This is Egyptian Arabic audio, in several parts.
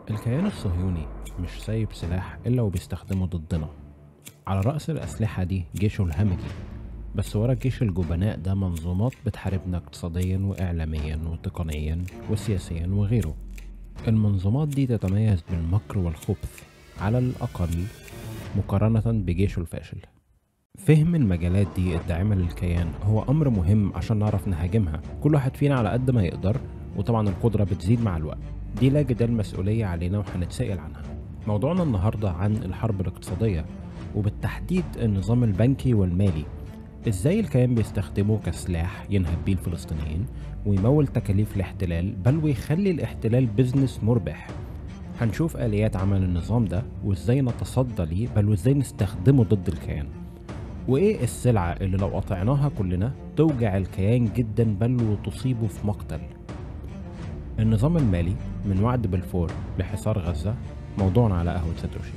الكيان الصهيوني مش سايب سلاح إلا وبيستخدمه ضدنا على رأس الأسلحة دي جيشه الهمجي بس ورا جيش الجبناء ده منظومات بتحاربنا اقتصاديا وإعلاميا وتقنيا وسياسيا وغيره المنظومات دي تتميز بالمكر والخبث على الأقل مقارنة بجيشه الفاشل فهم المجالات دي الداعمة للكيان هو أمر مهم عشان نعرف نهاجمها كل واحد فينا على قد ما يقدر وطبعا القدرة بتزيد مع الوقت دي لا جدال مسؤولية علينا وهنتسأل عنها موضوعنا النهاردة عن الحرب الاقتصادية وبالتحديد النظام البنكي والمالي ازاي الكيان بيستخدمه كسلاح ينهب بيه الفلسطينيين ويمول تكاليف الاحتلال بل ويخلي الاحتلال بزنس مربح هنشوف آليات عمل النظام ده وازاي نتصدى ليه بل وازاي نستخدمه ضد الكيان وايه السلعة اللي لو قطعناها كلنا توجع الكيان جدا بل وتصيبه في مقتل النظام المالي من وعد بلفور لحصار غزة موضوعنا على قهوة ساتوشي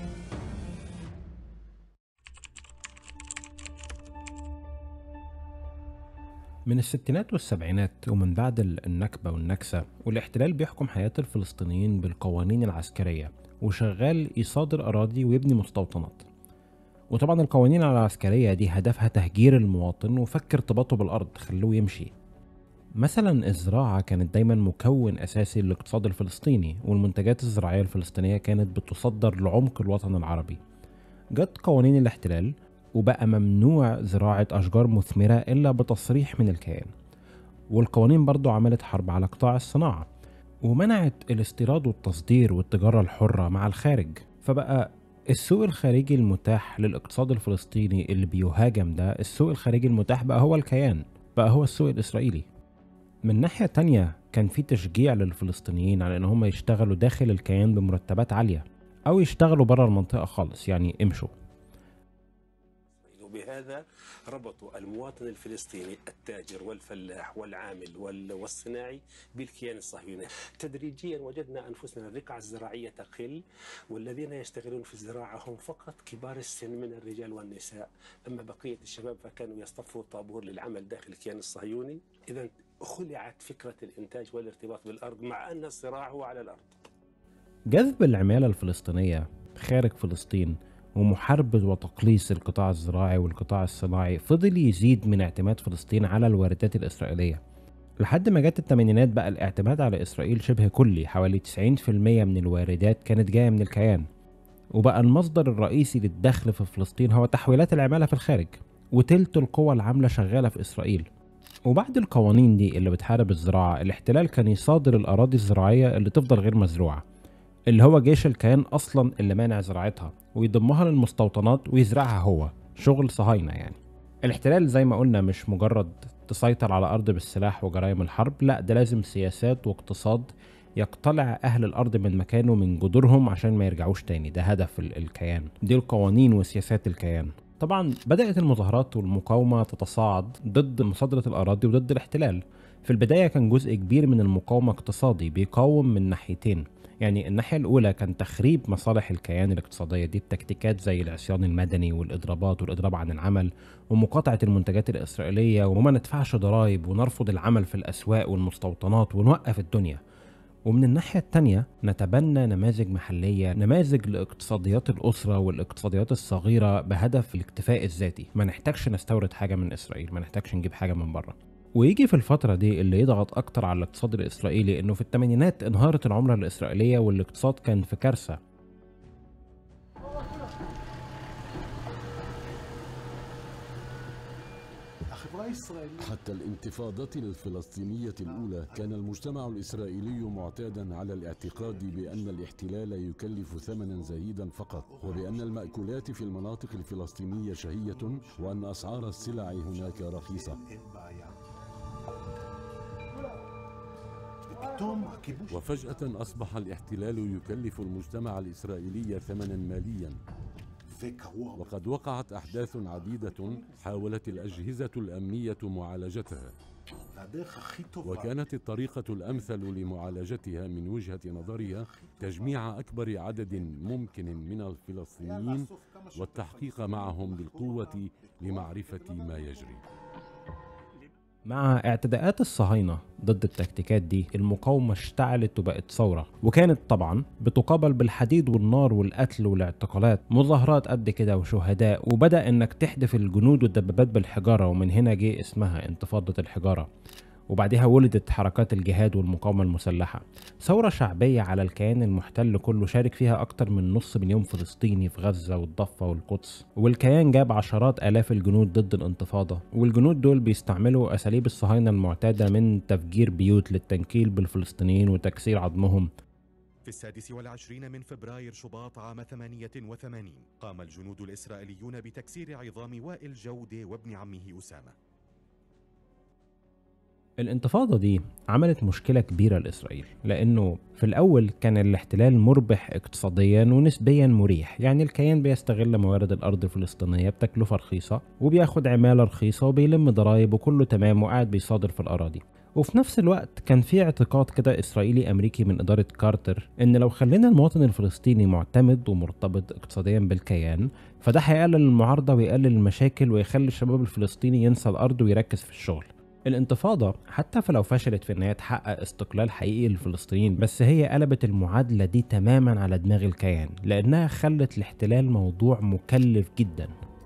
من الستينات والسبعينات ومن بعد النكبة والنكسة والاحتلال بيحكم حياة الفلسطينيين بالقوانين العسكرية وشغال يصادر أراضي ويبني مستوطنات وطبعا القوانين العسكرية دي هدفها تهجير المواطن وفك ارتباطه بالأرض خلوه يمشي مثلا الزراعة كانت دايما مكون أساسي للاقتصاد الفلسطيني والمنتجات الزراعية الفلسطينية كانت بتصدر لعمق الوطن العربي جت قوانين الاحتلال وبقى ممنوع زراعة أشجار مثمرة إلا بتصريح من الكيان والقوانين برضو عملت حرب على قطاع الصناعة ومنعت الاستيراد والتصدير والتجارة الحرة مع الخارج فبقى السوق الخارجي المتاح للاقتصاد الفلسطيني اللي بيهاجم ده السوق الخارجي المتاح بقى هو الكيان بقى هو السوق الإسرائيلي من ناحية تانية كان في تشجيع للفلسطينيين على إن هم يشتغلوا داخل الكيان بمرتبات عالية أو يشتغلوا بره المنطقة خالص يعني امشوا وبهذا ربطوا المواطن الفلسطيني التاجر والفلاح والعامل والصناعي بالكيان الصهيوني تدريجيا وجدنا أنفسنا الرقعة الزراعية تقل والذين يشتغلون في الزراعة هم فقط كبار السن من الرجال والنساء أما بقية الشباب فكانوا يصطفوا طابور للعمل داخل الكيان الصهيوني إذا خلعت فكرة الإنتاج والارتباط بالأرض مع أن الصراع هو على الأرض جذب العمالة الفلسطينية خارج فلسطين ومحاربة وتقليص القطاع الزراعي والقطاع الصناعي فضل يزيد من اعتماد فلسطين على الواردات الإسرائيلية لحد ما جت الثمانينات بقى الاعتماد على إسرائيل شبه كلي حوالي 90% من الواردات كانت جاية من الكيان وبقى المصدر الرئيسي للدخل في فلسطين هو تحويلات العمالة في الخارج وتلت القوى العاملة شغالة في إسرائيل وبعد القوانين دي اللي بتحارب الزراعة الاحتلال كان يصادر الأراضي الزراعية اللي تفضل غير مزروعة اللي هو جيش الكيان أصلا اللي مانع زراعتها ويضمها للمستوطنات ويزرعها هو شغل صهاينة يعني الاحتلال زي ما قلنا مش مجرد تسيطر على أرض بالسلاح وجرائم الحرب لا ده لازم سياسات واقتصاد يقتلع أهل الأرض من مكانه من جذورهم عشان ما يرجعوش تاني ده هدف الكيان دي القوانين وسياسات الكيان طبعا بدأت المظاهرات والمقاومة تتصاعد ضد مصادرة الأراضي وضد الاحتلال في البداية كان جزء كبير من المقاومة اقتصادي بيقاوم من ناحيتين يعني الناحية الأولى كان تخريب مصالح الكيان الاقتصادية دي التكتيكات زي العصيان المدني والإضرابات والإضراب عن العمل ومقاطعة المنتجات الإسرائيلية وما ندفعش ضرائب ونرفض العمل في الأسواق والمستوطنات ونوقف الدنيا ومن الناحية التانية نتبنى نماذج محلية نماذج لاقتصاديات الأسرة والاقتصاديات الصغيرة بهدف الاكتفاء الذاتي ما نحتاجش نستورد حاجة من إسرائيل ما نحتاجش نجيب حاجة من بره ويجي في الفترة دي اللي يضغط أكتر على الاقتصاد الإسرائيلي إنه في الثمانينات انهارت العملة الإسرائيلية والاقتصاد كان في كارثة حتى الانتفاضة الفلسطينية الأولى كان المجتمع الإسرائيلي معتادا على الاعتقاد بأن الاحتلال يكلف ثمنا زهيدا فقط وبأن المأكولات في المناطق الفلسطينية شهية وأن أسعار السلع هناك رخيصة وفجأة أصبح الاحتلال يكلف المجتمع الإسرائيلي ثمنا ماليا وقد وقعت أحداث عديدة حاولت الأجهزة الأمنية معالجتها وكانت الطريقة الأمثل لمعالجتها من وجهة نظرها تجميع أكبر عدد ممكن من الفلسطينيين والتحقيق معهم بالقوة لمعرفة ما يجري مع اعتداءات الصهاينة ضد التكتيكات دي المقاومة اشتعلت وبقت ثورة وكانت طبعا بتقابل بالحديد والنار والقتل والاعتقالات مظاهرات قد كده وشهداء وبدأ انك تحدف الجنود والدبابات بالحجارة ومن هنا جه اسمها انتفاضة الحجارة وبعدها ولدت حركات الجهاد والمقاومة المسلحة ثورة شعبية على الكيان المحتل كله شارك فيها أكتر من نص مليون فلسطيني في غزة والضفة والقدس والكيان جاب عشرات آلاف الجنود ضد الانتفاضة والجنود دول بيستعملوا أساليب الصهاينة المعتادة من تفجير بيوت للتنكيل بالفلسطينيين وتكسير عظمهم في السادس والعشرين من فبراير شباط عام 88 قام الجنود الإسرائيليون بتكسير عظام وائل جودة وابن عمه أسامة الانتفاضة دي عملت مشكلة كبيرة لإسرائيل لأنه في الأول كان الاحتلال مربح اقتصاديا ونسبيا مريح يعني الكيان بيستغل موارد الأرض الفلسطينية بتكلفة رخيصة وبياخد عمالة رخيصة وبيلم ضرايب وكله تمام وقاعد بيصادر في الأراضي وفي نفس الوقت كان في اعتقاد كده إسرائيلي أمريكي من إدارة كارتر إن لو خلينا المواطن الفلسطيني معتمد ومرتبط اقتصاديا بالكيان فده هيقلل المعارضة ويقلل المشاكل ويخلي الشباب الفلسطيني ينسى الأرض ويركز في الشغل الانتفاضة حتى فلو فشلت في ان هي تحقق استقلال حقيقي للفلسطينيين بس هي قلبت المعادلة دي تماما على دماغ الكيان لانها خلت الاحتلال موضوع مكلف جدا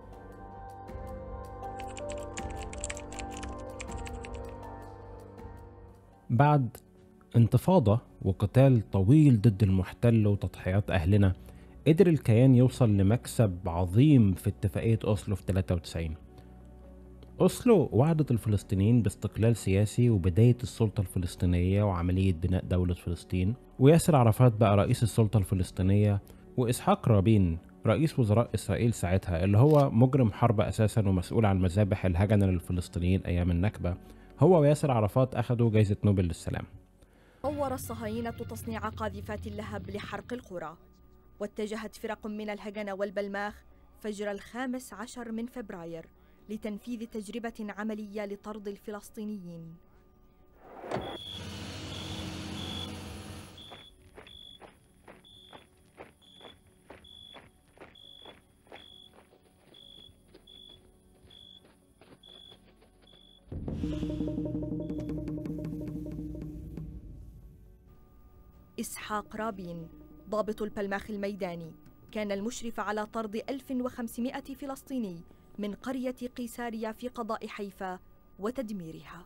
بعد انتفاضة وقتال طويل ضد المحتل وتضحيات أهلنا قدر الكيان يوصل لمكسب عظيم في اتفاقية أوسلو في 93 أوسلو وعدت الفلسطينيين باستقلال سياسي وبداية السلطة الفلسطينية وعملية بناء دولة فلسطين وياسر عرفات بقى رئيس السلطة الفلسطينية وإسحاق رابين رئيس وزراء إسرائيل ساعتها اللي هو مجرم حرب أساسا ومسؤول عن مذابح الهجنة للفلسطينيين أيام النكبة هو وياسر عرفات أخذوا جائزة نوبل للسلام طور الصهاينة تصنيع قاذفات اللهب لحرق القرى واتجهت فرق من الهجنة والبلماخ فجر الخامس عشر من فبراير لتنفيذ تجربة عملية لطرد الفلسطينيين إسحاق رابين ضابط البلماخ الميداني كان المشرف على طرد 1500 فلسطيني من قرية قيساريا في قضاء حيفا وتدميرها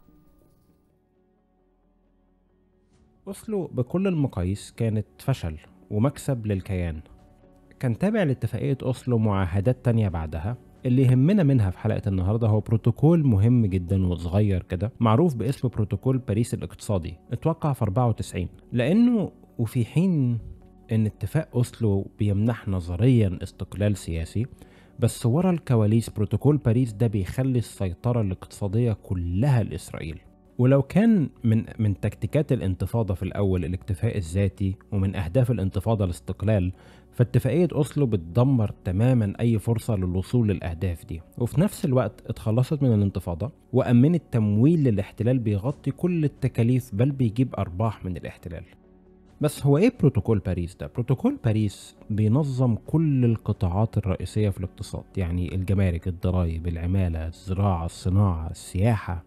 أوسلو بكل المقاييس كانت فشل ومكسب للكيان كان تابع لاتفاقية أوسلو معاهدات تانية بعدها اللي يهمنا منها في حلقة النهاردة هو بروتوكول مهم جدا وصغير كده معروف باسم بروتوكول باريس الاقتصادي اتوقع في 94 لأنه وفي حين ان اتفاق أوسلو بيمنح نظريا استقلال سياسي بس ورا الكواليس بروتوكول باريس ده بيخلي السيطرة الاقتصادية كلها لإسرائيل ولو كان من من تكتيكات الانتفاضة في الأول الاكتفاء الذاتي ومن أهداف الانتفاضة الاستقلال فاتفاقية أوسلو بتدمر تماما أي فرصة للوصول للأهداف دي وفي نفس الوقت اتخلصت من الانتفاضة وأمنت تمويل للاحتلال بيغطي كل التكاليف بل بيجيب أرباح من الاحتلال بس هو ايه بروتوكول باريس ده؟ بروتوكول باريس بينظم كل القطاعات الرئيسية في الاقتصاد يعني الجمارك الضرائب العمالة الزراعة الصناعة السياحة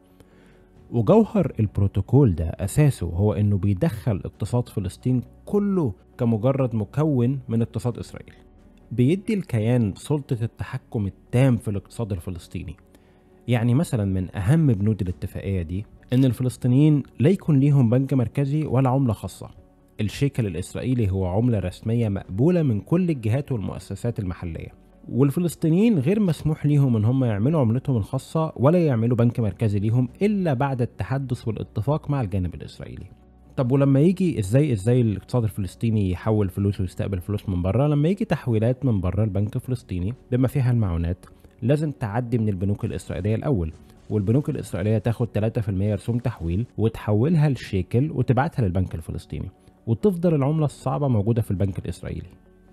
وجوهر البروتوكول ده أساسه هو إنه بيدخل اقتصاد فلسطين كله كمجرد مكون من اقتصاد إسرائيل بيدي الكيان سلطة التحكم التام في الاقتصاد الفلسطيني يعني مثلا من أهم بنود الاتفاقية دي إن الفلسطينيين لا يكون ليهم بنك مركزي ولا عملة خاصة الشيكل الإسرائيلي هو عملة رسمية مقبولة من كل الجهات والمؤسسات المحلية والفلسطينيين غير مسموح ليهم ان هم يعملوا عملتهم الخاصة ولا يعملوا بنك مركزي ليهم الا بعد التحدث والاتفاق مع الجانب الاسرائيلي طب ولما يجي ازاي ازاي الاقتصاد الفلسطيني يحول فلوس ويستقبل فلوس من بره لما يجي تحويلات من بره البنك الفلسطيني بما فيها المعونات لازم تعدي من البنوك الاسرائيليه الاول والبنوك الاسرائيليه تاخد 3% رسوم تحويل وتحولها لشيكل وتبعتها للبنك الفلسطيني وتفضل العملة الصعبة موجودة في البنك الإسرائيلي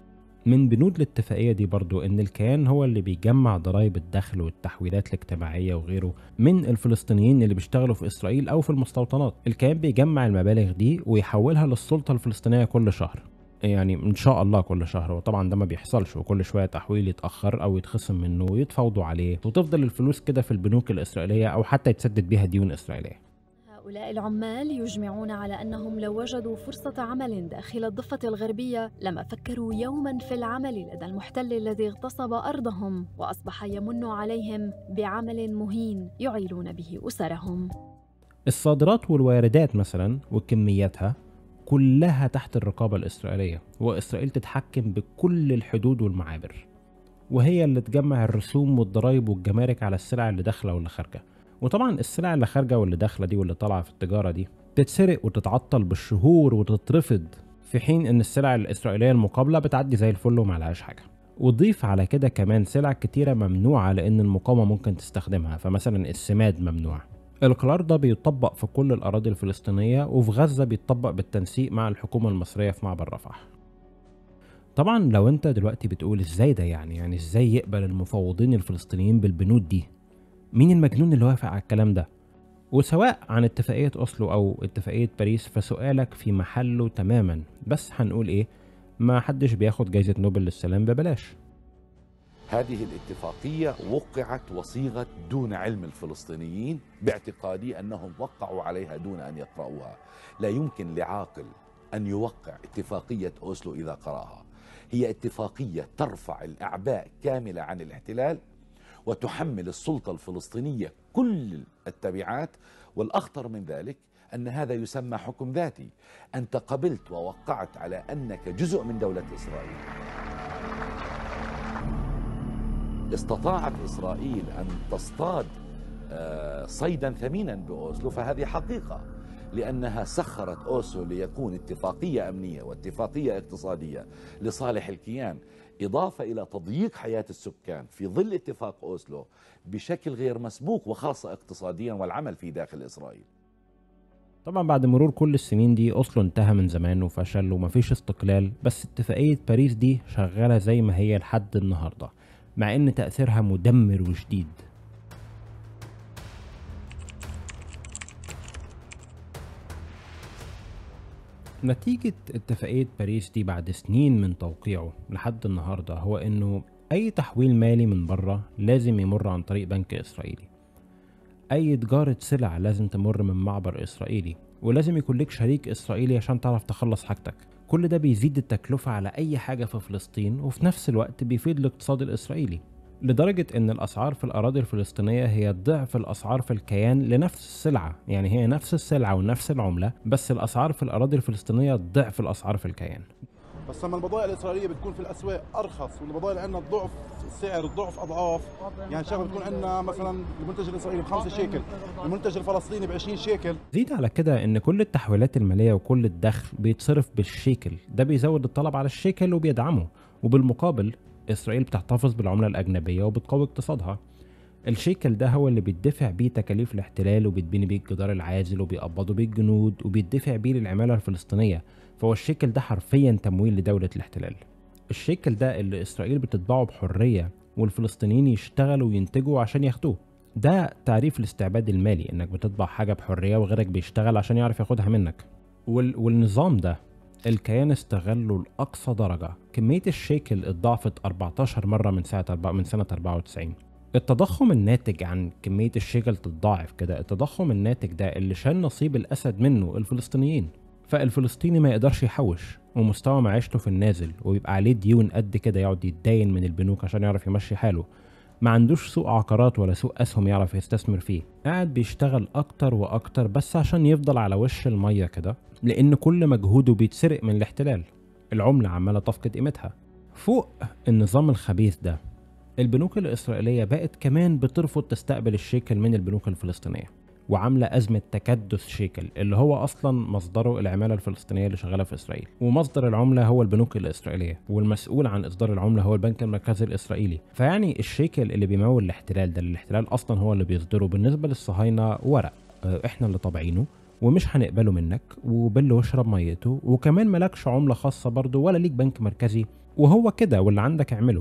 من بنود الاتفاقية دي برضو إن الكيان هو اللي بيجمع ضرائب الدخل والتحويلات الاجتماعية وغيره من الفلسطينيين اللي بيشتغلوا في إسرائيل أو في المستوطنات الكيان بيجمع المبالغ دي ويحولها للسلطة الفلسطينية كل شهر يعني ان شاء الله كل شهر وطبعا ده ما بيحصلش وكل شويه تحويل يتاخر او يتخصم منه ويتفاوضوا عليه وتفضل الفلوس كده في البنوك الاسرائيليه او حتى يتسدد بيها ديون اسرائيليه هؤلاء العمال يجمعون على أنهم لو وجدوا فرصة عمل داخل الضفة الغربية لما فكروا يوما في العمل لدى المحتل الذي اغتصب أرضهم وأصبح يمن عليهم بعمل مهين يعيلون به أسرهم الصادرات والواردات مثلا وكمياتها كلها تحت الرقابة الإسرائيلية وإسرائيل تتحكم بكل الحدود والمعابر وهي اللي تجمع الرسوم والضرائب والجمارك على السلع اللي داخلة واللي خارجة وطبعا السلع اللي خارجة واللي داخلة دي واللي طالعة في التجارة دي تتسرق وتتعطل بالشهور وتترفض في حين ان السلع الإسرائيلية المقابلة بتعدي زي الفل ومعلهاش حاجة وضيف على كده كمان سلع كتيرة ممنوعة لأن المقاومة ممكن تستخدمها فمثلا السماد ممنوع القرار ده بيطبق في كل الأراضي الفلسطينية وفي غزة بيتطبق بالتنسيق مع الحكومة المصرية في معبر رفح طبعا لو انت دلوقتي بتقول ازاي ده يعني يعني ازاي يقبل المفوضين الفلسطينيين بالبنود دي مين المجنون اللي وافق على الكلام ده وسواء عن اتفاقية أوسلو أو اتفاقية باريس فسؤالك في محله تماما بس هنقول إيه ما حدش بياخد جايزة نوبل للسلام ببلاش هذه الاتفاقية وقعت وصيغت دون علم الفلسطينيين باعتقادي أنهم وقعوا عليها دون أن يقرأوها لا يمكن لعاقل أن يوقع اتفاقية أوسلو إذا قرأها هي اتفاقية ترفع الأعباء كاملة عن الاحتلال وتحمل السلطة الفلسطينية كل التبعات والأخطر من ذلك أن هذا يسمى حكم ذاتي أنت قبلت ووقعت على أنك جزء من دولة إسرائيل استطاعت إسرائيل أن تصطاد آه، صيدا ثمينا بأوسلو فهذه حقيقة لأنها سخرت أوسلو ليكون اتفاقية أمنية واتفاقية اقتصادية لصالح الكيان إضافة إلى تضييق حياة السكان في ظل اتفاق أوسلو بشكل غير مسبوق وخاصة اقتصاديا والعمل في داخل إسرائيل طبعا بعد مرور كل السنين دي أوسلو انتهى من زمان وفشل ومفيش استقلال بس اتفاقية باريس دي شغالة زي ما هي لحد النهاردة مع ان تأثيرها مدمر وشديد نتيجة اتفاقية باريس دي بعد سنين من توقيعه لحد النهاردة هو انه اي تحويل مالي من بره لازم يمر عن طريق بنك اسرائيلي اي تجارة سلع لازم تمر من معبر اسرائيلي ولازم يكون لك شريك اسرائيلي عشان تعرف تخلص حاجتك كل ده بيزيد التكلفة على اي حاجة في فلسطين وفي نفس الوقت بيفيد الاقتصاد الاسرائيلي لدرجة إن الأسعار في الأراضي الفلسطينية هي ضعف الأسعار في الكيان لنفس السلعة يعني هي نفس السلعة ونفس العملة بس الأسعار في الأراضي الفلسطينية ضعف الأسعار في الكيان بس لما البضائع الاسرائيليه بتكون في الاسواق ارخص والبضائع اللي عندنا الضعف السعر الضعف اضعاف يعني شغله بتكون عندنا مثلا المنتج الاسرائيلي ب 5 شيكل المنتج الفلسطيني ب 20 شيكل زيد على كده ان كل التحويلات الماليه وكل الدخل بيتصرف بالشيكل ده بيزود الطلب على الشيكل وبيدعمه وبالمقابل اسرائيل بتحتفظ بالعمله الاجنبيه وبتقوي اقتصادها الشيكل ده هو اللي بيدفع بيه تكاليف الاحتلال وبيتبني بيه الجدار العازل وبيقبضوا بيه الجنود وبيدفع بيه للعماله الفلسطينيه فهو الشيكل ده حرفيا تمويل لدوله الاحتلال الشيكل ده اللي اسرائيل بتطبعه بحريه والفلسطينيين يشتغلوا وينتجوا عشان ياخدوه ده تعريف الاستعباد المالي انك بتطبع حاجه بحريه وغيرك بيشتغل عشان يعرف ياخدها منك وال... والنظام ده الكيان استغله لأقصى درجة كمية الشيكل اتضاعفت 14 مرة من سنة أربع من سنة 94 التضخم الناتج عن كمية الشيكل تتضاعف كده التضخم الناتج ده اللي شال نصيب الأسد منه الفلسطينيين فالفلسطيني ما يقدرش يحوش ومستوى معيشته في النازل ويبقى عليه ديون قد كده يقعد يتداين من البنوك عشان يعرف يمشي حاله ما عندوش سوق عقارات ولا سوق اسهم يعرف يستثمر فيه قاعد بيشتغل اكتر واكتر بس عشان يفضل على وش الميه كده لان كل مجهوده بيتسرق من الاحتلال العمله عماله تفقد قيمتها فوق النظام الخبيث ده البنوك الاسرائيليه بقت كمان بترفض تستقبل الشيكل من البنوك الفلسطينيه وعامله ازمه تكدس شيكل اللي هو اصلا مصدره العماله الفلسطينيه اللي شغاله في اسرائيل ومصدر العمله هو البنوك الاسرائيليه والمسؤول عن اصدار العمله هو البنك المركزي الاسرائيلي فيعني الشيكل اللي بيمول الاحتلال ده اللي الاحتلال اصلا هو اللي بيصدره بالنسبه للصهاينه ورق اه، احنا اللي طابعينه ومش هنقبله منك وبل واشرب ميته وكمان ملكش عمله خاصه برضه ولا ليك بنك مركزي وهو كده واللي عندك اعمله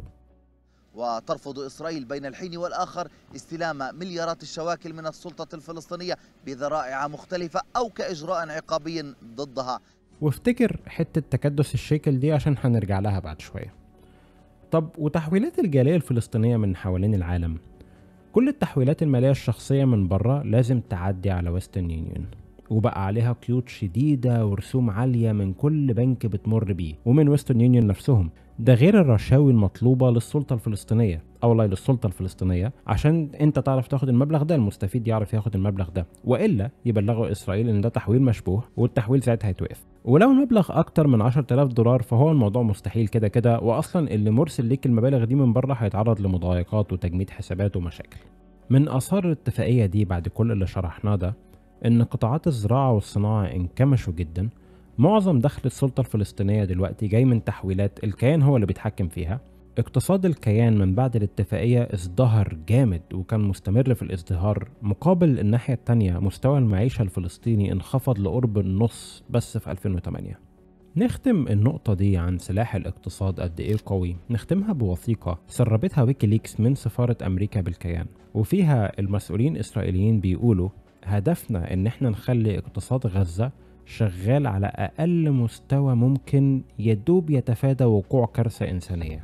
وترفض إسرائيل بين الحين والآخر استلام مليارات الشواكل من السلطة الفلسطينية بذرائع مختلفة أو كإجراء عقابي ضدها وافتكر حتة تكدس الشيكل دي عشان هنرجع لها بعد شوية طب وتحويلات الجالية الفلسطينية من حوالين العالم كل التحويلات المالية الشخصية من بره لازم تعدي على ويسترن يونيون وبقى عليها قيود شديدة ورسوم عالية من كل بنك بتمر بيه ومن ويسترن يونيون نفسهم ده غير الرشاوي المطلوبة للسلطة الفلسطينية أو لا للسلطة الفلسطينية عشان أنت تعرف تاخد المبلغ ده المستفيد يعرف ياخد المبلغ ده وإلا يبلغوا إسرائيل إن ده تحويل مشبوه والتحويل ساعتها هيتوقف ولو المبلغ أكتر من 10000 دولار فهو الموضوع مستحيل كده كده وأصلا اللي مرسل ليك المبالغ دي من بره هيتعرض لمضايقات وتجميد حسابات ومشاكل من آثار الاتفاقية دي بعد كل اللي شرحناه ده إن قطاعات الزراعة والصناعة انكمشوا جدا معظم دخل السلطة الفلسطينية دلوقتي جاي من تحويلات الكيان هو اللي بيتحكم فيها اقتصاد الكيان من بعد الاتفاقية ازدهر جامد وكان مستمر في الازدهار مقابل الناحية التانية مستوى المعيشة الفلسطيني انخفض لقرب النص بس في 2008 نختم النقطة دي عن سلاح الاقتصاد قد ايه قوي نختمها بوثيقة سربتها ويكيليكس من سفارة أمريكا بالكيان وفيها المسؤولين الإسرائيليين بيقولوا هدفنا إن احنا نخلي اقتصاد غزة شغال على أقل مستوى ممكن يدوب يتفادى وقوع كارثة إنسانية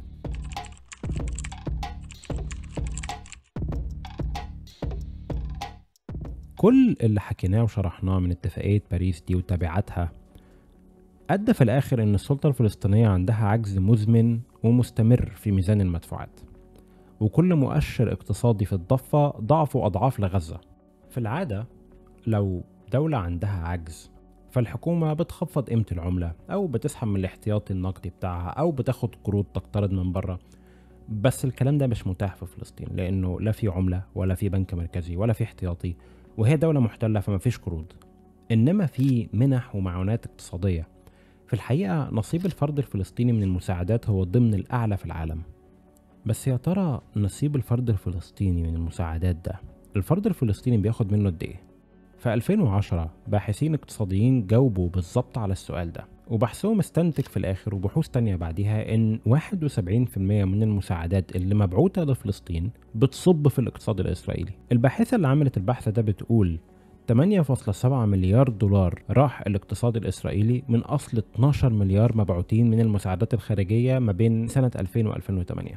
كل اللي حكيناه وشرحناه من اتفاقية باريس دي وتبعاتها أدى في الآخر إن السلطة الفلسطينية عندها عجز مزمن ومستمر في ميزان المدفوعات وكل مؤشر اقتصادي في الضفة ضعفه أضعاف لغزة في العادة لو دولة عندها عجز فالحكومة بتخفض قيمة العملة أو بتسحب من الاحتياطي النقدي بتاعها أو بتاخد قروض تقترض من بره بس الكلام ده مش متاح في فلسطين لأنه لا في عملة ولا في بنك مركزي ولا في احتياطي وهي دولة محتلة فما فيش قروض إنما في منح ومعونات اقتصادية في الحقيقة نصيب الفرد الفلسطيني من المساعدات هو ضمن الأعلى في العالم بس يا ترى نصيب الفرد الفلسطيني من المساعدات ده الفرد الفلسطيني بياخد منه قد ايه؟ في 2010 باحثين اقتصاديين جاوبوا بالظبط على السؤال ده وبحثهم استنتج في الآخر وبحوث تانية بعديها إن 71% من المساعدات اللي مبعوثة لفلسطين بتصب في الاقتصاد الإسرائيلي الباحثة اللي عملت البحث ده بتقول 8.7 مليار دولار راح الاقتصاد الإسرائيلي من أصل 12 مليار مبعوثين من المساعدات الخارجية ما بين سنة 2000 و 2008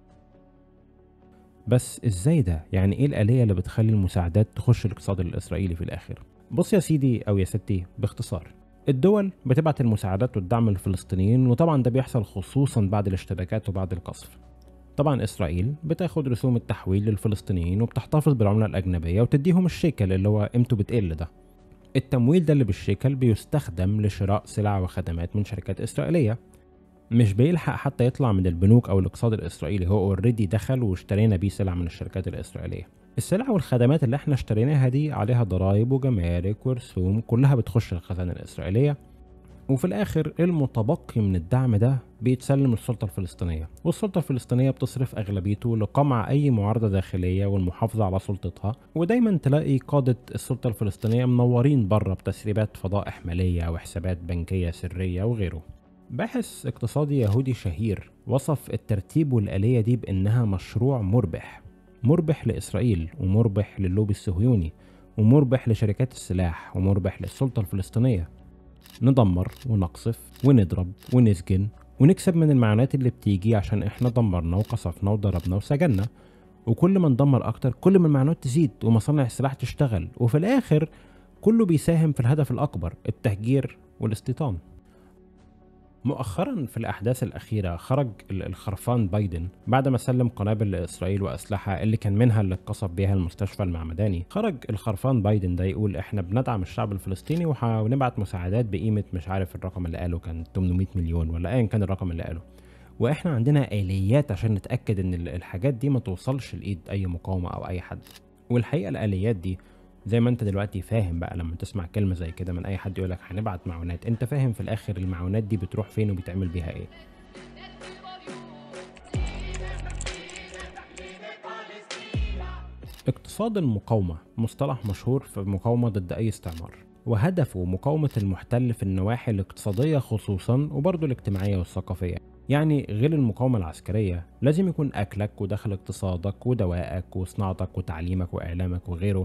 بس ازاي ده؟ يعني ايه الآلية اللي بتخلي المساعدات تخش الاقتصاد الإسرائيلي في الآخر؟ بص يا سيدي أو يا ستي باختصار الدول بتبعت المساعدات والدعم للفلسطينيين وطبعا ده بيحصل خصوصا بعد الاشتباكات وبعد القصف طبعا إسرائيل بتاخد رسوم التحويل للفلسطينيين وبتحتفظ بالعملة الأجنبية وتديهم الشيكل اللي هو قيمته بتقل ده التمويل ده اللي بالشيكل بيستخدم لشراء سلع وخدمات من شركات إسرائيلية مش بيلحق حتى يطلع من البنوك او الاقتصاد الاسرائيلي هو اوريدي دخل واشترينا بيه سلع من الشركات الاسرائيليه السلع والخدمات اللي احنا اشتريناها دي عليها ضرائب وجمارك ورسوم كلها بتخش الخزانه الاسرائيليه وفي الاخر المتبقي من الدعم ده بيتسلم للسلطه الفلسطينيه والسلطه الفلسطينيه بتصرف اغلبيته لقمع اي معارضه داخليه والمحافظه على سلطتها ودايما تلاقي قاده السلطه الفلسطينيه منورين بره بتسريبات فضائح ماليه وحسابات بنكيه سريه وغيره باحث اقتصادي يهودي شهير وصف الترتيب والآلية دي بأنها مشروع مربح مربح لإسرائيل ومربح للوبي الصهيوني ومربح لشركات السلاح ومربح للسلطة الفلسطينية ندمر ونقصف ونضرب ونسجن ونكسب من المعونات اللي بتيجي عشان احنا دمرنا وقصفنا وضربنا وسجنا وكل ما ندمر اكتر كل ما المعونات تزيد ومصانع السلاح تشتغل وفي الاخر كله بيساهم في الهدف الاكبر التهجير والاستيطان مؤخرا في الأحداث الأخيرة خرج الخرفان بايدن بعد ما سلم قنابل لإسرائيل وأسلحة اللي كان منها اللي اتقصف بيها المستشفى المعمداني خرج الخرفان بايدن ده يقول إحنا بندعم الشعب الفلسطيني وهنبعت مساعدات بقيمة مش عارف الرقم اللي قاله كان 800 مليون ولا أيا كان الرقم اللي قاله واحنا عندنا اليات عشان نتاكد ان الحاجات دي ما توصلش لايد اي مقاومه او اي حد والحقيقه الاليات دي زي ما انت دلوقتي فاهم بقى لما تسمع كلمه زي كده من اي حد يقولك هنبعت معونات انت فاهم في الاخر المعونات دي بتروح فين وبيتعمل بيها ايه اقتصاد المقاومة مصطلح مشهور في المقاومة ضد أي استعمار وهدفه مقاومة المحتل في النواحي الاقتصادية خصوصا وبرضه الاجتماعية والثقافية يعني غير المقاومة العسكرية لازم يكون أكلك ودخل اقتصادك ودوائك وصناعتك وتعليمك وإعلامك وغيره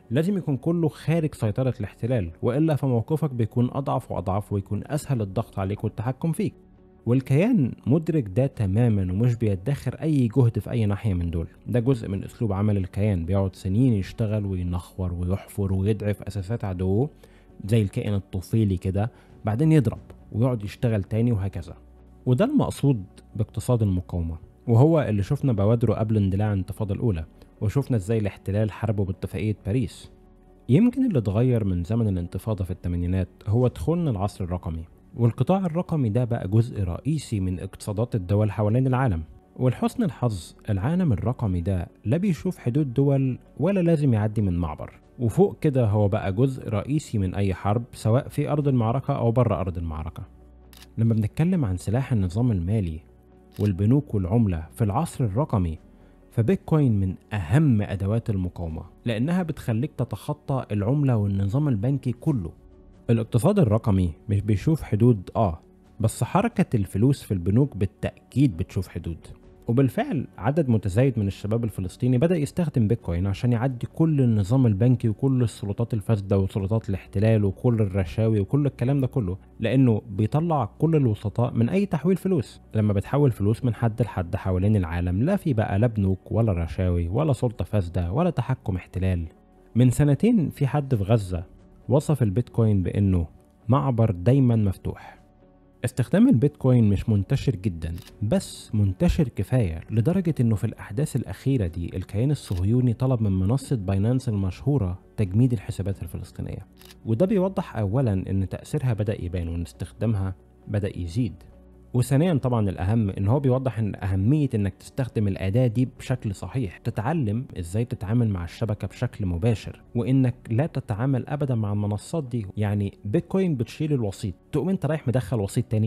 لازم يكون كله خارج سيطرة الاحتلال وإلا فموقفك بيكون أضعف وأضعف ويكون أسهل الضغط عليك والتحكم فيك والكيان مدرك ده تماما ومش بيدخر أي جهد في أي ناحية من دول ده جزء من أسلوب عمل الكيان بيقعد سنين يشتغل وينخور ويحفر ويضعف أساسات عدوه زي الكائن الطفيلي كده بعدين يضرب ويقعد يشتغل تاني وهكذا وده المقصود باقتصاد المقاومة وهو اللي شفنا بوادره قبل اندلاع الانتفاضة الأولى وشفنا ازاي الاحتلال حاربه باتفاقية باريس يمكن اللي اتغير من زمن الانتفاضة في الثمانينات هو دخولنا العصر الرقمي والقطاع الرقمي ده بقى جزء رئيسي من اقتصادات الدول حوالين العالم ولحسن الحظ العالم الرقمي ده لا بيشوف حدود دول ولا لازم يعدي من معبر وفوق كده هو بقى جزء رئيسي من أي حرب سواء في أرض المعركة أو بره أرض المعركة لما بنتكلم عن سلاح النظام المالي والبنوك والعملة في العصر الرقمي فبيتكوين من أهم أدوات المقاومة لأنها بتخليك تتخطى العملة والنظام البنكي كله الاقتصاد الرقمي مش بيشوف حدود آه بس حركة الفلوس في البنوك بالتأكيد بتشوف حدود وبالفعل عدد متزايد من الشباب الفلسطيني بدأ يستخدم بيتكوين عشان يعدي كل النظام البنكي وكل السلطات الفاسدة وسلطات الاحتلال وكل الرشاوي وكل الكلام ده كله لأنه بيطلع كل الوسطاء من أي تحويل فلوس لما بتحول فلوس من حد لحد حوالين العالم لا في بقى لا بنوك ولا رشاوي ولا سلطة فاسدة ولا تحكم احتلال من سنتين في حد في غزة وصف البيتكوين بأنه معبر دايما مفتوح استخدام البيتكوين مش منتشر جدا بس منتشر كفاية لدرجة انه في الاحداث الاخيرة دي الكيان الصهيوني طلب من منصة باينانس المشهورة تجميد الحسابات الفلسطينية وده بيوضح اولا ان تأثيرها بدأ يبان وان استخدامها بدأ يزيد وثانيا طبعا الاهم ان هو بيوضح ان اهميه انك تستخدم الاداه دي بشكل صحيح تتعلم ازاي تتعامل مع الشبكه بشكل مباشر وانك لا تتعامل ابدا مع المنصات دي يعني بيتكوين بتشيل الوسيط تقوم انت رايح مدخل وسيط تاني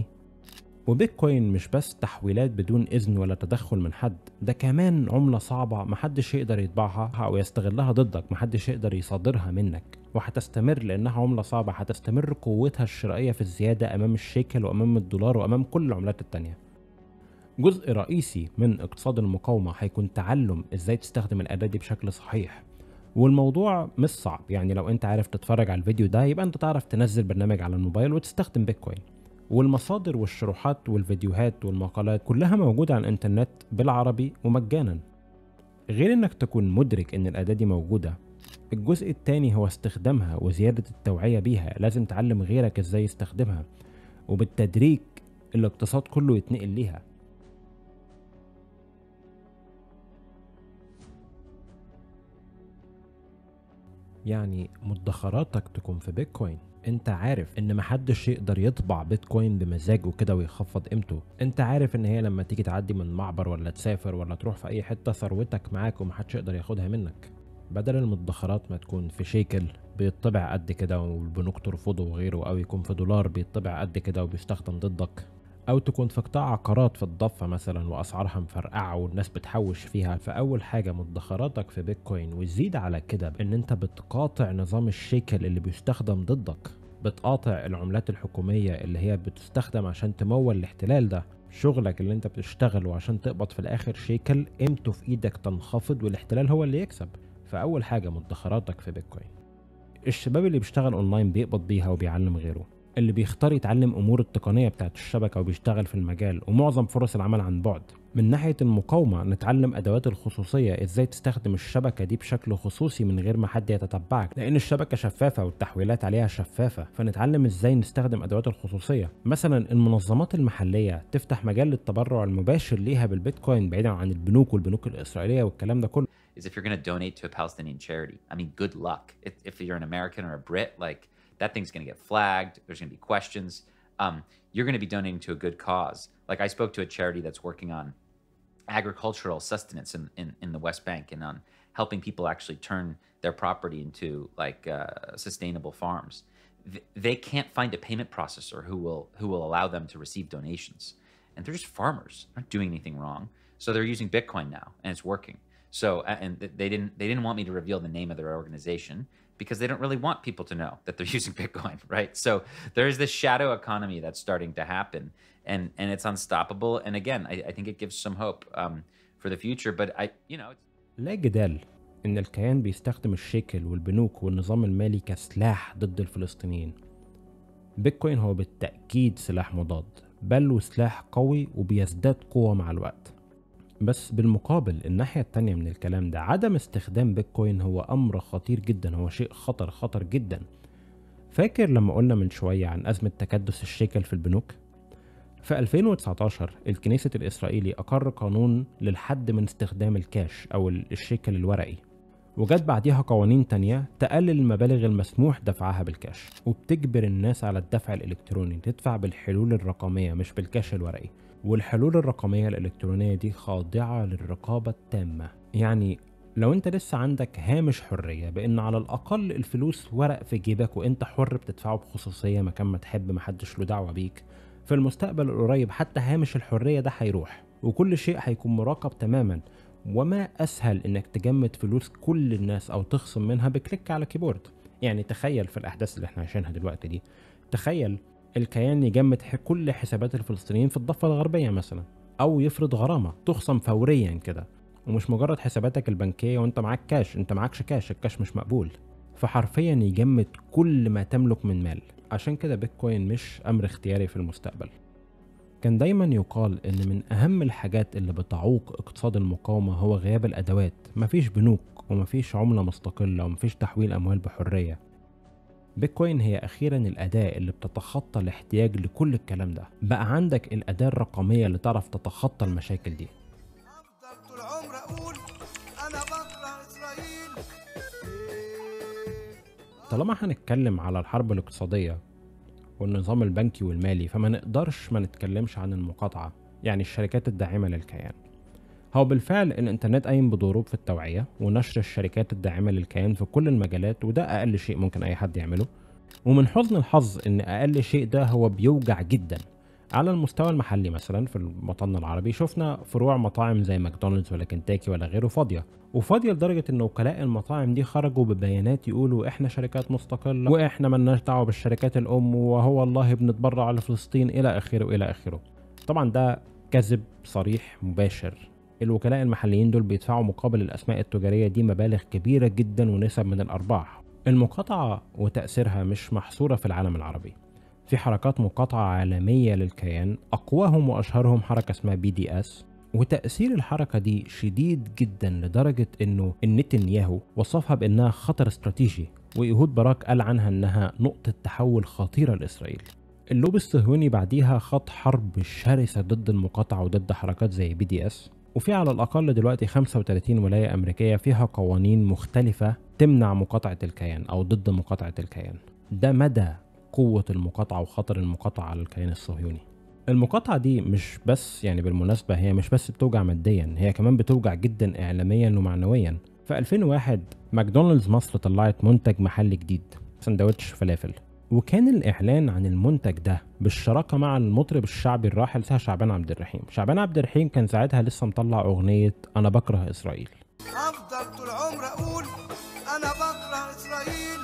وبيتكوين مش بس تحويلات بدون إذن ولا تدخل من حد ده كمان عملة صعبة محدش يقدر يطبعها أو يستغلها ضدك محدش يقدر يصادرها منك وهتستمر لأنها عملة صعبة هتستمر قوتها الشرائية في الزيادة أمام الشيكل وأمام الدولار وأمام كل العملات التانية جزء رئيسي من اقتصاد المقاومة هيكون تعلم ازاي تستخدم الأداة دي بشكل صحيح والموضوع مش صعب يعني لو انت عارف تتفرج على الفيديو ده يبقى انت تعرف تنزل برنامج على الموبايل وتستخدم بيتكوين والمصادر والشروحات والفيديوهات والمقالات كلها موجودة على الانترنت بالعربي ومجانا غير انك تكون مدرك ان الأداة دي موجودة الجزء التاني هو استخدامها وزيادة التوعية بيها لازم تعلم غيرك ازاي يستخدمها وبالتدريج الاقتصاد كله يتنقل ليها يعني مدخراتك تكون في بيتكوين انت عارف ان محدش يقدر يطبع بيتكوين بمزاجه كده ويخفض قيمته انت عارف ان هي لما تيجي تعدي من معبر ولا تسافر ولا تروح في اي حته ثروتك معاك ومحدش يقدر ياخدها منك بدل المدخرات ما تكون في شيكل بيطبع قد كده والبنوك ترفضه وغيره او يكون في دولار بيطبع قد كده وبيستخدم ضدك او تكون في قطاع عقارات في الضفه مثلا واسعارها مفرقعه والناس بتحوش فيها فاول حاجه مدخراتك في بيتكوين وزيد على كده ان انت بتقاطع نظام الشيكل اللي بيستخدم ضدك بتقاطع العملات الحكوميه اللي هي بتستخدم عشان تمول الاحتلال ده شغلك اللي انت بتشتغله عشان تقبض في الاخر شيكل قيمته في ايدك تنخفض والاحتلال هو اللي يكسب فاول حاجه مدخراتك في بيتكوين الشباب اللي بيشتغل اونلاين بيقبض بيها وبيعلم غيره اللي بيختار يتعلم امور التقنيه بتاعت الشبكه وبيشتغل في المجال ومعظم فرص العمل عن بعد من ناحيه المقاومه نتعلم ادوات الخصوصيه ازاي تستخدم الشبكه دي بشكل خصوصي من غير ما حد يتتبعك لان الشبكه شفافه والتحويلات عليها شفافه فنتعلم ازاي نستخدم ادوات الخصوصيه مثلا المنظمات المحليه تفتح مجال للتبرع المباشر ليها بالبيتكوين بعيدا عن البنوك والبنوك الاسرائيليه والكلام ده كله is if you're going to donate to a Palestinian charity. I mean, good luck. If, if you're an American or a Brit, like that thing's going to get flagged. There's going to be questions. Um, you're going to be donating to a good cause. Like I spoke to a charity that's working on agricultural sustenance in, in, in the West Bank and on helping people actually turn their property into like uh, sustainable farms. Th- they can't find a payment processor who will who will allow them to receive donations, and they're just farmers, they're not doing anything wrong. So they're using Bitcoin now, and it's working. So and they didn't they didn't want me to reveal the name of their organization because they don't really want people to know that they're using Bitcoin, right? So there is this shadow economy that's starting to happen, and and it's unstoppable. And again, I, I think it gives some hope um, for the future. But I, you know, لا جدال إن الكيان بيستخدم الشيكل والبنوك والنظام المالي كسلاح ضد الفلسطينيين بيتكوين هو بالتأكيد سلاح مضاد بل وسلاح قوي وبيزداد قوة مع الوقت بس بالمقابل الناحية التانية من الكلام ده عدم استخدام بيتكوين هو أمر خطير جدا هو شيء خطر خطر جدا فاكر لما قلنا من شوية عن أزمة تكدس الشيكل في البنوك؟ في 2019 الكنيسة الإسرائيلي أقر قانون للحد من استخدام الكاش أو الشيكل الورقي وجت بعديها قوانين تانية تقلل المبالغ المسموح دفعها بالكاش وبتجبر الناس على الدفع الإلكتروني تدفع بالحلول الرقمية مش بالكاش الورقي والحلول الرقمية الإلكترونية دي خاضعة للرقابة التامة يعني لو انت لسه عندك هامش حرية بان على الاقل الفلوس ورق في جيبك وانت حر بتدفعه بخصوصية مكان ما تحب محدش له دعوة بيك في المستقبل القريب حتى هامش الحرية ده هيروح وكل شيء هيكون مراقب تماما وما اسهل انك تجمد فلوس كل الناس او تخصم منها بكليك على كيبورد يعني تخيل في الاحداث اللي احنا عايشينها دلوقتي دي تخيل الكيان يجمد كل حسابات الفلسطينيين في الضفة الغربية مثلا او يفرض غرامة تخصم فوريا كده ومش مجرد حساباتك البنكية وانت معاك كاش انت معاكش كاش الكاش مش مقبول فحرفيا يجمد كل ما تملك من مال عشان كده بيتكوين مش امر اختياري في المستقبل كان دايما يقال ان من اهم الحاجات اللي بتعوق اقتصاد المقاومة هو غياب الادوات مفيش بنوك ومفيش عملة مستقلة ومفيش تحويل اموال بحرية بيتكوين هي اخيرا الاداة اللي بتتخطى الاحتياج لكل الكلام ده بقى عندك الاداة الرقمية اللي تعرف تتخطى المشاكل دي طول عمري اقول انا بكره اسرائيل طالما هنتكلم على الحرب الاقتصادية والنظام البنكي والمالي فما نقدرش ما نتكلمش عن المقاطعة يعني الشركات الداعمة للكيان هو بالفعل الانترنت قايم بدوره في التوعية ونشر الشركات الداعمة للكيان في كل المجالات وده أقل شيء ممكن أي حد يعمله ومن حزن الحظ إن أقل شيء ده هو بيوجع جدا على المستوى المحلي مثلا في الوطن العربي شفنا فروع مطاعم زي ماكدونالدز ولا كنتاكي ولا غيره فاضيه وفاضيه لدرجه ان وكلاء المطاعم دي خرجوا ببيانات يقولوا احنا شركات مستقله واحنا ملناش دعوه بالشركات الام وهو والله بنتبرع لفلسطين الى اخره الى اخره طبعا ده كذب صريح مباشر الوكلاء المحليين دول بيدفعوا مقابل الاسماء التجاريه دي مبالغ كبيره جدا ونسب من الارباح المقاطعه وتاثيرها مش محصوره في العالم العربي في حركات مقاطعة عالمية للكيان أقواهم وأشهرهم حركة اسمها بي دي اس وتأثير الحركة دي شديد جدا لدرجة إنه نتنياهو وصفها بإنها خطر استراتيجي وإيهود باراك قال عنها إنها نقطة تحول خطيرة لإسرائيل اللوب الصهيوني بعديها خط حرب شرسة ضد المقاطعة وضد حركات زي بي دي اس وفي على الأقل دلوقتي 35 ولاية أمريكية فيها قوانين مختلفة تمنع مقاطعة الكيان أو ضد مقاطعة الكيان ده مدى قوة المقاطعة وخطر المقاطعة على الكيان الصهيوني المقاطعة دي مش بس يعني بالمناسبة هي مش بس بتوجع ماديا هي كمان بتوجع جدا إعلاميا ومعنويا في 2001 ماكدونالدز مصر طلعت منتج محلي جديد سندوتش فلافل وكان الإعلان عن المنتج ده بالشراكة مع المطرب الشعبي الراحل سها شعبان عبد الرحيم شعبان عبد الرحيم كان ساعتها لسه مطلع أغنية أنا بكره إسرائيل افضل طول عمري اقول انا بكره اسرائيل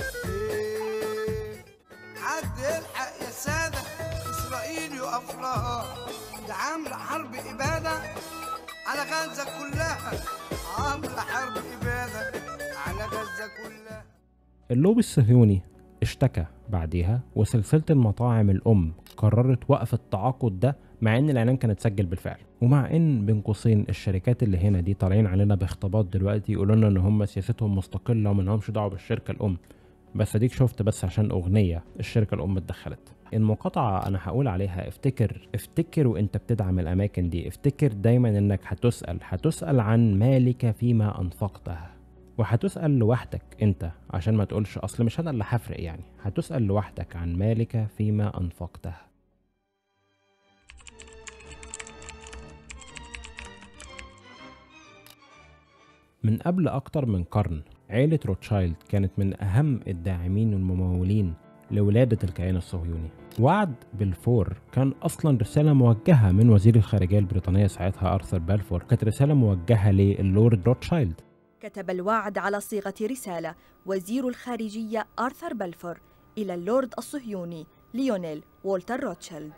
حد يلحق يا سادة إسرائيل يقف لها ده عاملة حرب إبادة على غزة كلها عاملة حرب إبادة على غزة كلها اللوبي الصهيوني اشتكى بعديها وسلسلة المطاعم الأم قررت وقف التعاقد ده مع إن الإعلان كان اتسجل بالفعل ومع إن بين قوسين الشركات اللي هنا دي طالعين علينا باختباط دلوقتي يقولوا لنا إن هم سياستهم مستقلة وما لهمش دعوة بالشركة الأم بس اديك شفت بس عشان اغنيه الشركه الام اتدخلت المقاطعة أنا هقول عليها افتكر افتكر وأنت بتدعم الأماكن دي افتكر دايما إنك هتسأل هتسأل عن مالك فيما أنفقته وهتسأل لوحدك أنت عشان ما تقولش أصل مش أنا اللي هفرق يعني هتسأل لوحدك عن مالك فيما أنفقته من قبل أكتر من قرن عيلة روتشايلد كانت من أهم الداعمين والممولين لولادة الكيان الصهيوني وعد بالفور كان أصلا رسالة موجهة من وزير الخارجية البريطانية ساعتها أرثر بالفور كانت رسالة موجهة للورد روتشايلد كتب الوعد على صيغة رسالة وزير الخارجية آرثر بلفور إلى اللورد الصهيوني ليونيل وولتر روتشيلد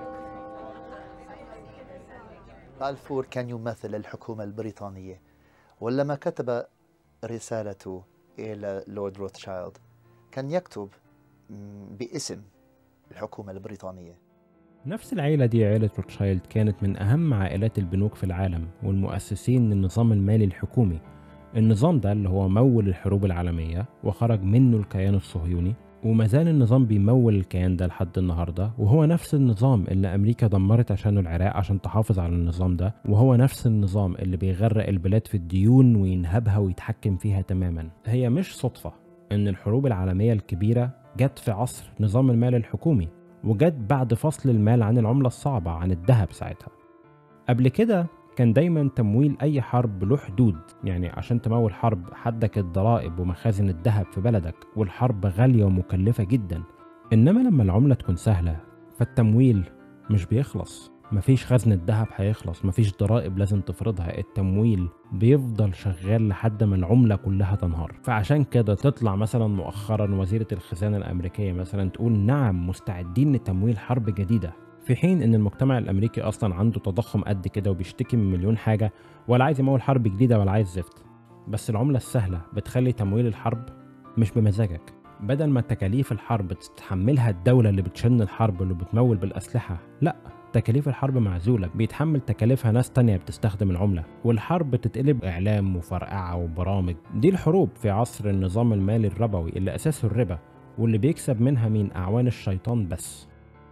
بالفور كان يمثل الحكومة البريطانية ولما كتب رسالته إلى لورد روثشايلد كان يكتب باسم الحكومة البريطانية نفس العيلة دي عيلة روتشايلد كانت من أهم عائلات البنوك في العالم والمؤسسين للنظام المالي الحكومي النظام ده اللي هو مول الحروب العالمية وخرج منه الكيان الصهيوني وما زال النظام بيمول الكيان ده لحد النهارده وهو نفس النظام اللي امريكا دمرت عشانه العراق عشان تحافظ على النظام ده وهو نفس النظام اللي بيغرق البلاد في الديون وينهبها ويتحكم فيها تماما هي مش صدفه ان الحروب العالميه الكبيره جت في عصر نظام المال الحكومي وجت بعد فصل المال عن العمله الصعبه عن الذهب ساعتها قبل كده كان دايما تمويل اي حرب له حدود يعني عشان تمول حرب حدك الضرائب ومخازن الذهب في بلدك والحرب غالية ومكلفة جدا انما لما العملة تكون سهلة فالتمويل مش بيخلص مفيش خزن الذهب هيخلص مفيش ضرائب لازم تفرضها التمويل بيفضل شغال لحد ما العملة كلها تنهار فعشان كده تطلع مثلا مؤخرا وزيرة الخزانة الأمريكية مثلا تقول نعم مستعدين لتمويل حرب جديدة في حين ان المجتمع الامريكي اصلا عنده تضخم قد كده وبيشتكي من مليون حاجه ولا عايز يمول حرب جديده ولا عايز زفت بس العمله السهله بتخلي تمويل الحرب مش بمزاجك بدل ما تكاليف الحرب تتحملها الدوله اللي بتشن الحرب واللي بتمول بالاسلحه لا تكاليف الحرب معزولة بيتحمل تكاليفها ناس تانية بتستخدم العملة والحرب بتتقلب إعلام وفرقعة وبرامج دي الحروب في عصر النظام المالي الربوي اللي أساسه الربا واللي بيكسب منها مين أعوان الشيطان بس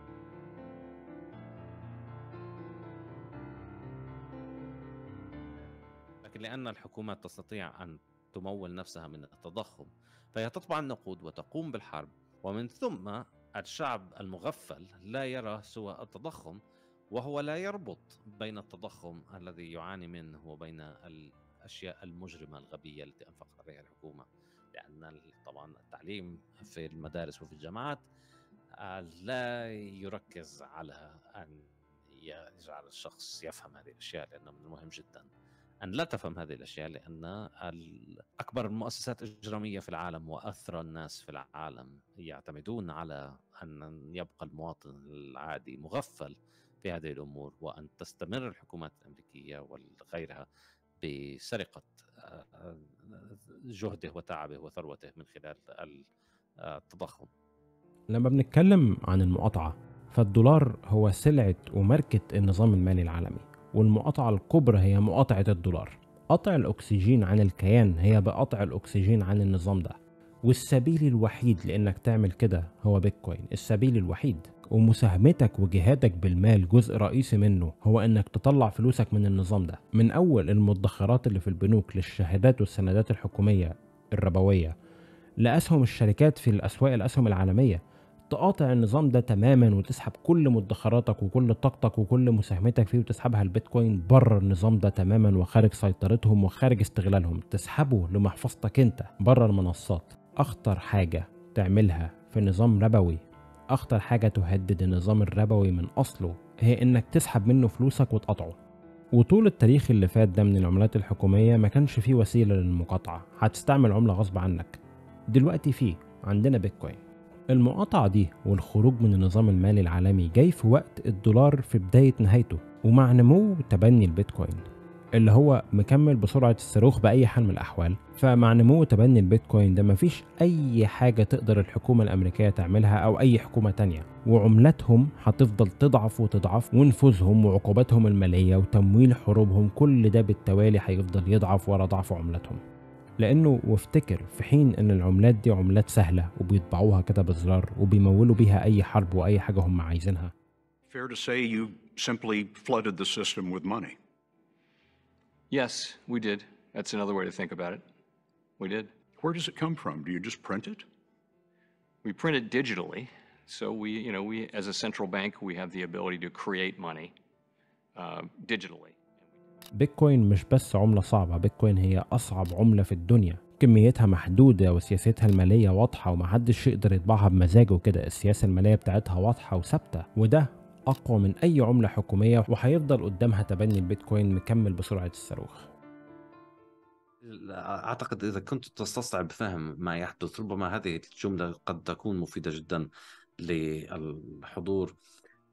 لأن الحكومات تستطيع أن تمول نفسها من التضخم فهي تطبع النقود وتقوم بالحرب ومن ثم الشعب المغفل لا يرى سوى التضخم وهو لا يربط بين التضخم الذي يعاني منه وبين الأشياء المجرمة الغبية التي أنفق عليها الحكومة لأن طبعا التعليم في المدارس وفي الجامعات لا يركز على أن يجعل الشخص يفهم هذه الأشياء لأنه من المهم جدا أن لا تفهم هذه الأشياء لأن أكبر المؤسسات الإجرامية في العالم وأثرى الناس في العالم يعتمدون على أن يبقى المواطن العادي مغفل في هذه الأمور وأن تستمر الحكومات الأمريكية وغيرها بسرقة جهده وتعبه وثروته من خلال التضخم لما بنتكلم عن المقاطعة فالدولار هو سلعة وماركة النظام المالي العالمي والمقاطعة الكبرى هي مقاطعة الدولار قطع الأكسجين عن الكيان هي بقطع الأكسجين عن النظام ده والسبيل الوحيد لأنك تعمل كده هو بيتكوين السبيل الوحيد ومساهمتك وجهادك بالمال جزء رئيسي منه هو انك تطلع فلوسك من النظام ده من اول المدخرات اللي في البنوك للشهادات والسندات الحكومية الربوية لأسهم الشركات في الأسواق الأسهم العالمية تقاطع النظام ده تماما وتسحب كل مدخراتك وكل طاقتك وكل مساهمتك فيه وتسحبها البيتكوين بره النظام ده تماما وخارج سيطرتهم وخارج استغلالهم تسحبه لمحفظتك انت بره المنصات اخطر حاجه تعملها في نظام ربوي اخطر حاجه تهدد النظام الربوي من اصله هي انك تسحب منه فلوسك وتقطعه وطول التاريخ اللي فات ده من العملات الحكومية ما كانش فيه وسيلة للمقاطعة هتستعمل عملة غصب عنك دلوقتي فيه عندنا بيتكوين المقاطعة دي والخروج من النظام المالي العالمي جاي في وقت الدولار في بداية نهايته ومع نمو تبني البيتكوين اللي هو مكمل بسرعة الصاروخ بأي حال من الأحوال فمع نمو تبني البيتكوين ده مفيش أي حاجة تقدر الحكومة الأمريكية تعملها أو أي حكومة تانية وعملتهم هتفضل تضعف وتضعف ونفوذهم وعقوباتهم المالية وتمويل حروبهم كل ده بالتوالي هيفضل يضعف ورا ضعف عملتهم لانه وافتكر في حين ان العملات دي عملات سهله وبيطبعوها كده بزرار وبيمولوا بيها اي حرب واي حاجه هم عايزينها Fair to say you simply flooded the system with money. Yes, we did. That's another way to think about it. We did. Where does it come from? Do you just print it? We print it digitally. So we, you know, we as a central bank, we have the ability to create money uh, digitally. بيتكوين مش بس عملة صعبة بيتكوين هي أصعب عملة في الدنيا كميتها محدودة وسياستها المالية واضحة ومحدش يقدر يطبعها بمزاجه كده السياسة المالية بتاعتها واضحة وثابتة وده أقوى من أي عملة حكومية وهيفضل قدامها تبني البيتكوين مكمل بسرعة الصاروخ أعتقد إذا كنت تستصعب فهم ما يحدث ربما هذه الجملة قد تكون مفيدة جدا للحضور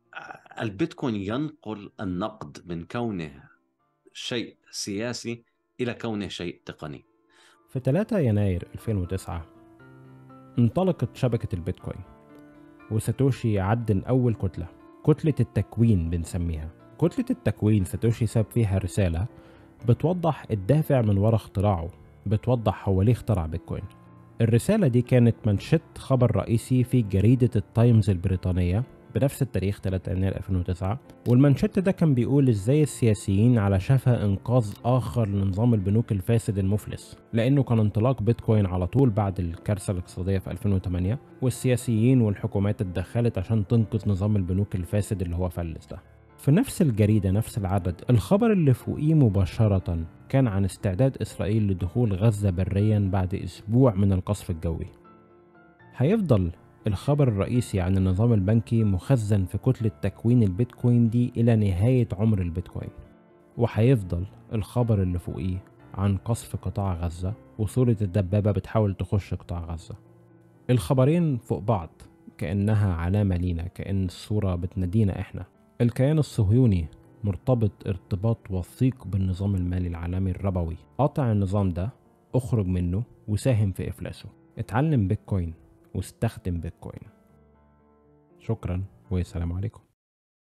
البيتكوين ينقل النقد من كونه شيء سياسي إلى كونه شيء تقني في 3 يناير 2009 انطلقت شبكة البيتكوين وساتوشي عدن أول كتلة كتلة التكوين بنسميها كتلة التكوين ساتوشي ساب فيها رسالة بتوضح الدافع من وراء اختراعه بتوضح هو ليه اخترع بيتكوين الرسالة دي كانت منشط خبر رئيسي في جريدة التايمز البريطانية بنفس التاريخ 3 يناير 2009 والمانشيت ده كان بيقول ازاي السياسيين على شفا انقاذ اخر لنظام البنوك الفاسد المفلس لانه كان انطلاق بيتكوين على طول بعد الكارثه الاقتصاديه في 2008 والسياسيين والحكومات اتدخلت عشان تنقذ نظام البنوك الفاسد اللي هو فلس ده في نفس الجريدة نفس العدد الخبر اللي فوقيه مباشرة كان عن استعداد إسرائيل لدخول غزة بريا بعد أسبوع من القصف الجوي هيفضل الخبر الرئيسي عن النظام البنكي مخزن في كتلة تكوين البيتكوين دي إلى نهاية عمر البيتكوين وهيفضل الخبر اللي فوقيه عن قصف قطاع غزة وصورة الدبابة بتحاول تخش قطاع غزة الخبرين فوق بعض كأنها علامة لينا كأن الصورة بتنادينا إحنا الكيان الصهيوني مرتبط ارتباط وثيق بالنظام المالي العالمي الربوي قاطع النظام ده اخرج منه وساهم في إفلاسه اتعلم بيتكوين واستخدم بيتكوين شكرا والسلام عليكم